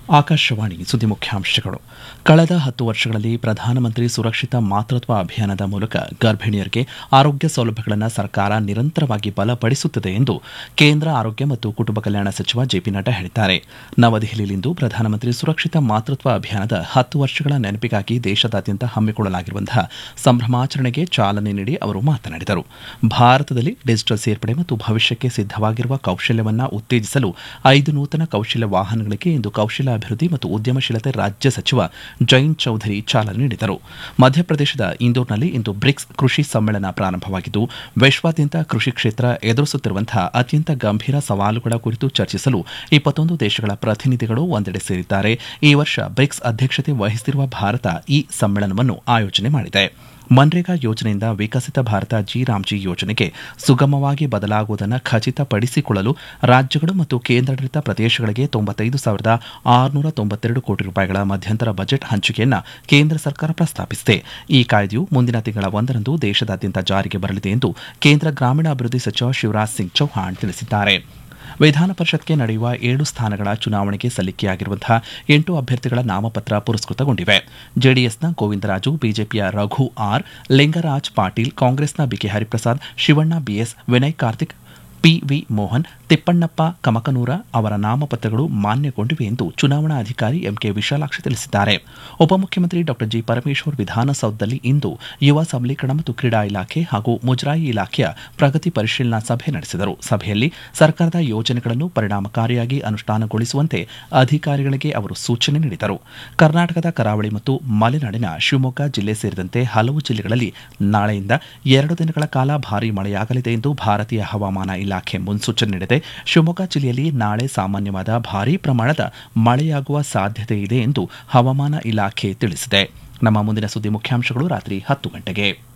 ಆಕಾಶವಾಣಿ ಸುದ್ದಿ ಮುಖ್ಯಾಂಶಗಳು ಕಳೆದ ಹತ್ತು ವರ್ಷಗಳಲ್ಲಿ ಪ್ರಧಾನಮಂತ್ರಿ ಸುರಕ್ಷಿತ ಮಾತೃತ್ವ ಅಭಿಯಾನದ ಮೂಲಕ ಗರ್ಭಿಣಿಯರಿಗೆ ಆರೋಗ್ಯ ಸೌಲಭ್ಯಗಳನ್ನು ಸರ್ಕಾರ ನಿರಂತರವಾಗಿ ಬಲಪಡಿಸುತ್ತದೆ ಎಂದು ಕೇಂದ್ರ ಆರೋಗ್ಯ ಮತ್ತು ಕುಟುಂಬ ಕಲ್ಯಾಣ ಸಚಿವ ಜೆಪಿ ನಡ್ಡಾ ಹೇಳಿದ್ದಾರೆ ನವದೆಹಲಿಯಲ್ಲಿಂದು ಪ್ರಧಾನಮಂತ್ರಿ ಸುರಕ್ಷಿತ ಮಾತೃತ್ವ ಅಭಿಯಾನದ ಹತ್ತು ವರ್ಷಗಳ ನೆನಪಿಗಾಗಿ ದೇಶದಾದ್ಯಂತ ಹಮ್ಮಿಕೊಳ್ಳಲಾಗಿರುವಂತಹ ಸಂಭ್ರಮಾಚರಣೆಗೆ ಚಾಲನೆ ನೀಡಿ ಅವರು ಮಾತನಾಡಿದರು ಭಾರತದಲ್ಲಿ ಡಿಜಿಟಲ್ ಸೇರ್ಪಡೆ ಮತ್ತು ಭವಿಷ್ಯಕ್ಕೆ ಸಿದ್ದವಾಗಿರುವ ಕೌಶಲ್ಯವನ್ನು ಉತ್ತೇಜಿಸಲು ಐದು ನೂತನ ಕೌಶಲ್ಯ ವಾಹನಗಳಿಗೆ ಇಂದು ಕೌಶಲ್ಯ ಅಭಿವೃದ್ಧಿ ಮತ್ತು ಉದ್ಯಮಶೀಲತೆ ರಾಜ್ಯ ಸಚಿವ ಜೈನ್ ಚೌಧರಿ ಚಾಲನೆ ನೀಡಿದರು ಮಧ್ಯಪ್ರದೇಶದ ಇಂದೋರ್ನಲ್ಲಿ ಇಂದು ಬ್ರಿಕ್ಸ್ ಕೃಷಿ ಸಮ್ಮೇಳನ ಪ್ರಾರಂಭವಾಗಿದ್ದು ವಿಶ್ವಾದ್ಯಂತ ಕೃಷಿ ಕ್ಷೇತ್ರ ಎದುರಿಸುತ್ತಿರುವಂತಹ ಅತ್ಯಂತ ಗಂಭೀರ ಸವಾಲುಗಳ ಕುರಿತು ಚರ್ಚಿಸಲು ಇಪ್ಪತ್ತೊಂದು ದೇಶಗಳ ಪ್ರತಿನಿಧಿಗಳು ಒಂದೆಡೆ ಸೇರಿದ್ದಾರೆ ಈ ವರ್ಷ ಬ್ರಿಕ್ಸ್ ಅಧ್ಯಕ್ಷತೆ ವಹಿಸುತ್ತಿರುವ ಭಾರತ ಈ ಸಮ್ಮೇಳನವನ್ನು ಆಯೋಜನೆ ಮಾಡಿದೆ ಮನ್ರೇಗಾ ಯೋಜನೆಯಿಂದ ವಿಕಸಿತ ಭಾರತ ಜಿ ರಾಮ್ಜಿ ಯೋಜನೆಗೆ ಸುಗಮವಾಗಿ ಬದಲಾಗುವುದನ್ನು ಖಚಿತಪಡಿಸಿಕೊಳ್ಳಲು ರಾಜ್ಯಗಳು ಮತ್ತು ಕೇಂದ್ರಾಡಳಿತ ಪ್ರದೇಶಗಳಿಗೆ ತೊಂಬತ್ತೈದು ಸಾವಿರದ ಆರುನೂರ ತೊಂಬತ್ತೆರಡು ಕೋಟಿ ರೂಪಾಯಿಗಳ ಮಧ್ಯಂತರ ಬಜೆಟ್ ಹಂಚಿಕೆಯನ್ನು ಕೇಂದ್ರ ಸರ್ಕಾರ ಪ್ರಸ್ತಾಪಿಸಿದೆ ಈ ಕಾಯ್ದೆಯು ಮುಂದಿನ ತಿಂಗಳ ಒಂದರಂದು ದೇಶದಾದ್ಯಂತ ಜಾರಿಗೆ ಬರಲಿದೆ ಎಂದು ಕೇಂದ್ರ ಗ್ರಾಮೀಣಾಭಿವೃದ್ಧಿ ಸಚಿವ ಶಿವರಾಜ್ ಸಿಂಗ್ ಚೌಹಾಣ್ ತಿಳಿಸಿದ್ದಾರೆ ವಿಧಾನ ಪರಿಷತ್ಗೆ ನಡೆಯುವ ಏಳು ಸ್ಥಾನಗಳ ಚುನಾವಣೆಗೆ ಸಲ್ಲಿಕೆಯಾಗಿರುವಂತಹ ಎಂಟು ಅಭ್ಯರ್ಥಿಗಳ ನಾಮಪತ್ರ ಪುರಸ್ಕೃತಗೊಂಡಿವೆ ಜೆಡಿಎಸ್ನ ಗೋವಿಂದರಾಜು ಬಿಜೆಪಿಯ ರಘು ಆರ್ ಲಿಂಗರಾಜ್ ಪಾಟೀಲ್ ಕಾಂಗ್ರೆಸ್ನ B K Hariprasad Shivanna B S Vinay Karthik P V Mohan Thippannappa Kamakanoor ಅವರ ನಾಮಪತ್ರಗಳು ಮಾನ್ಯಗೊಂಡಿವೆ ಎಂದು ಚುನಾವಣಾ ಅಧಿಕಾರಿ ಎಂಕೆ ವಿಶಾಲಾಕ್ಷಿ ತಿಳಿಸಿದ್ದಾರೆ ಉಪಮುಖ್ಯಮಂತ್ರಿ ಡಾ ಜಿ ಪರಮೇಶ್ವರ್ ವಿಧಾನಸೌಧದಲ್ಲಿ ಇಂದು ಯುವ ಸಬಲೀಕರಣ ಮತ್ತು ಕ್ರೀಡಾ ಇಲಾಖೆ ಹಾಗೂ ಮುಜರಾಯಿ ಇಲಾಖೆಯ ಪ್ರಗತಿ ಪರಿಶೀಲನಾ ಸಭೆ ನಡೆಸಿದರು ಸಭೆಯಲ್ಲಿ ಸರ್ಕಾರದ ಯೋಜನೆಗಳನ್ನು ಪರಿಣಾಮಕಾರಿಯಾಗಿ ಅನುಷ್ಠಾನಗೊಳಿಸುವಂತೆ ಅಧಿಕಾರಿಗಳಿಗೆ ಅವರು ಸೂಚನೆ ನೀಡಿದರು ಕರ್ನಾಟಕದ ಕರಾವಳಿ ಮತ್ತು ಮಲೆನಾಡಿನ ಶಿವಮೊಗ್ಗ ಜಿಲ್ಲೆ ಸೇರಿದಂತೆ ಹಲವು ಜಿಲ್ಲೆಗಳಲ್ಲಿ ನಾಳೆಯಿಂದ ಎರಡು ದಿನಗಳ ಕಾಲ ಭಾರೀ ಮಳೆಯಾಗಲಿದೆ ಎಂದು ಭಾರತೀಯ ಹವಾಮಾನ ಇಲಾಖೆ ಮುನ್ಸೂಚನೆ ನೀಡಿದೆ ಶಿವಮೊಗ್ಗ ಜಿಲ್ಲೆಯಲ್ಲಿ ನಾಳೆ ಸಾಮಾನ್ಯವಾದ ಭಾರೀ ಪ್ರಮಾಣದ ಮಳೆಯಾಗುವ ಸಾಧ್ಯತೆ ಇದೆ ಎಂದು ಹವಾಮಾನ ಇಲಾಖೆ ತಿಳಿಸಿದೆ ನಮ್ಮ ಮುಂದಿನ ಸುದ್ದಿ ಮುಖ್ಯಾಂಶಗಳು ರಾತ್ರಿ ಹತ್ತು ಗಂಟೆಗೆ